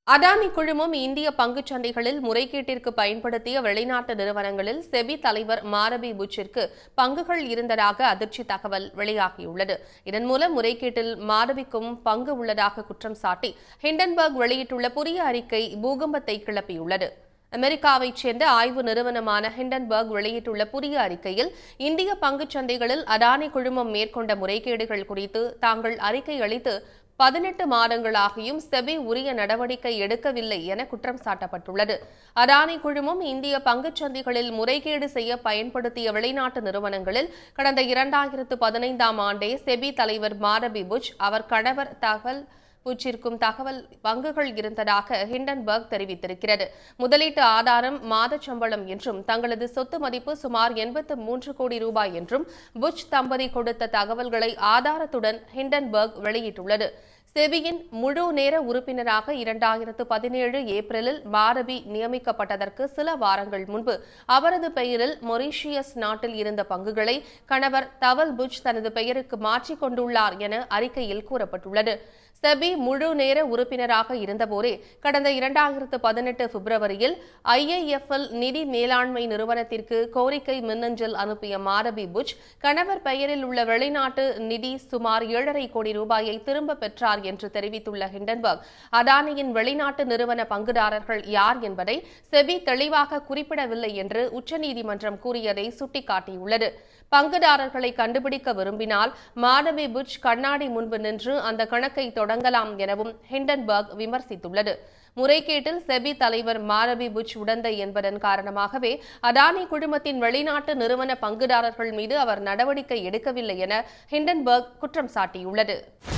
அடானி குழுமம் இந்திய பங்குச் சந்தைகளில் முறைகேட்டிற்கு பயன்படுத்திய வெளிநாட்டு நிறுவனங்களில் செபி தலைவர் மாரபி புச்சிற்கு பங்குகள் இருந்ததாக அதிர்ச்சி தகவல் வெளியாகியுள்ளது இதன் மூலம் முறைகேட்டில் மாரபிக்கும் பங்கு உள்ளதாக குற்றம் சாட்டி ஹிண்டன்பர்க் வெளியிட்டுள்ள புதிய அறிக்கை பூகம்பத்தை கிளப்பியுள்ளது அமெரிக்காவைச் சேர்ந்த ஆய்வு நிறுவனமான ஹிண்டன்பர்க் வெளியிட்டுள்ள புதிய அறிக்கையில் இந்திய பங்குச் சந்தைகளில் அடானி குழுமம் மேற்கொண்ட முறைகேடுகள் குறித்து தாங்கள் அறிக்கை அளித்து பதினெட்டு மாதங்களாகியும் செபி உரிய நடவடிக்கை எடுக்கவில்லை என குற்றம் சாட்டப்பட்டுள்ளது அடானி குழுமம் இந்திய பங்குச் சந்தைகளில் முறைகேடு செய்ய பயன்படுத்திய வெளிநாட்டு நிறுவனங்களில் கடந்த இரண்டாயிரத்து பதினைந்தாம் ஆண்டே செபி தலைவர் மாரபி புஷ் அவர் கணவர் தகவல் புச்சிற்கும் தகவல் பங்குகள் இருந்ததாக ஹிண்டன்பர்க் தெரிவித்திருக்கிறது முதலீட்டு ஆதாரம் மாத சம்பளம் என்றும் தங்களது சொத்து மதிப்பு சுமார் எண்பத்து மூன்று கோடி ரூபாய் என்றும் புஷ் தம்பதி கொடுத்த தகவல்களை ஆதாரத்துடன் ஹிண்டன்பர்க் வெளியிட்டுள்ளது செபியின் முழு நேர உறுப்பினராக இரண்டாயிரத்து பதினேழு ஏப்ரலில் மாரபி நியமிக்கப்பட்டதற்கு சில வாரங்கள் முன்பு அவரது பெயரில் மொரீஷியஸ் நாட்டில் இருந்த பங்குகளை கணவர் தவல் புஜ் தனது பெயருக்கு மாற்றிக் கொண்டுள்ளார் என அறிக்கையில் கூறப்பட்டுள்ளது செபி முழு நேர உறுப்பினராக இருந்தபோதே கடந்த இரண்டாயிரத்து பதினெட்டு பிப்ரவரியில் ஐஏஎஃப்எல் நிதி மேலாண்மை நிறுவனத்திற்கு கோரிக்கை மின்னஞ்சல் அனுப்பிய மாரபி புஜ் கணவர் பெயரில் உள்ள வெளிநாட்டு நிதி சுமார் ஏழரை கோடி ரூபாயை திரும்ப பெற்றார் என்று தெரிவித்துள்ள ஹிண்டன்பர்க் அதானியின் வெளிநாட்டு நிறுவன பங்குதாரர்கள் யார் என்பதை செபி தெளிவாக குறிப்பிடவில்லை என்று உச்சநீதிமன்றம் கூறியதை சுட்டிக்காட்டியுள்ளது பங்குதாரர்களை கண்டுபிடிக்க விரும்பினால் மாதவி புஜ் கண்ணாடி முன்பு நின்று அந்த கணக்கை தொடங்கலாம் எனவும் ஹிண்டன்பர்க் விமர்சித்துள்ளது முறைகேட்டில் செபி தலைவர் மாரபி புஜ் உடந்தை என்பதன் காரணமாகவே அதானி குழுமத்தின் வெளிநாட்டு நிறுவன பங்குதாரர்கள் மீது அவர் நடவடிக்கை எடுக்கவில்லை என ஹிண்டன்பர்க் குற்றம் சாட்டியுள்ளது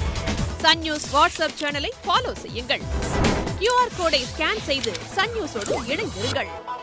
சன் நியூஸ் வாட்ஸ்அப் சேனலை ஃபாலோ செய்யுங்கள் கியூஆர் கோடை ஸ்கேன் செய்து சன் நியூஸோடு இணைந்திருங்கள்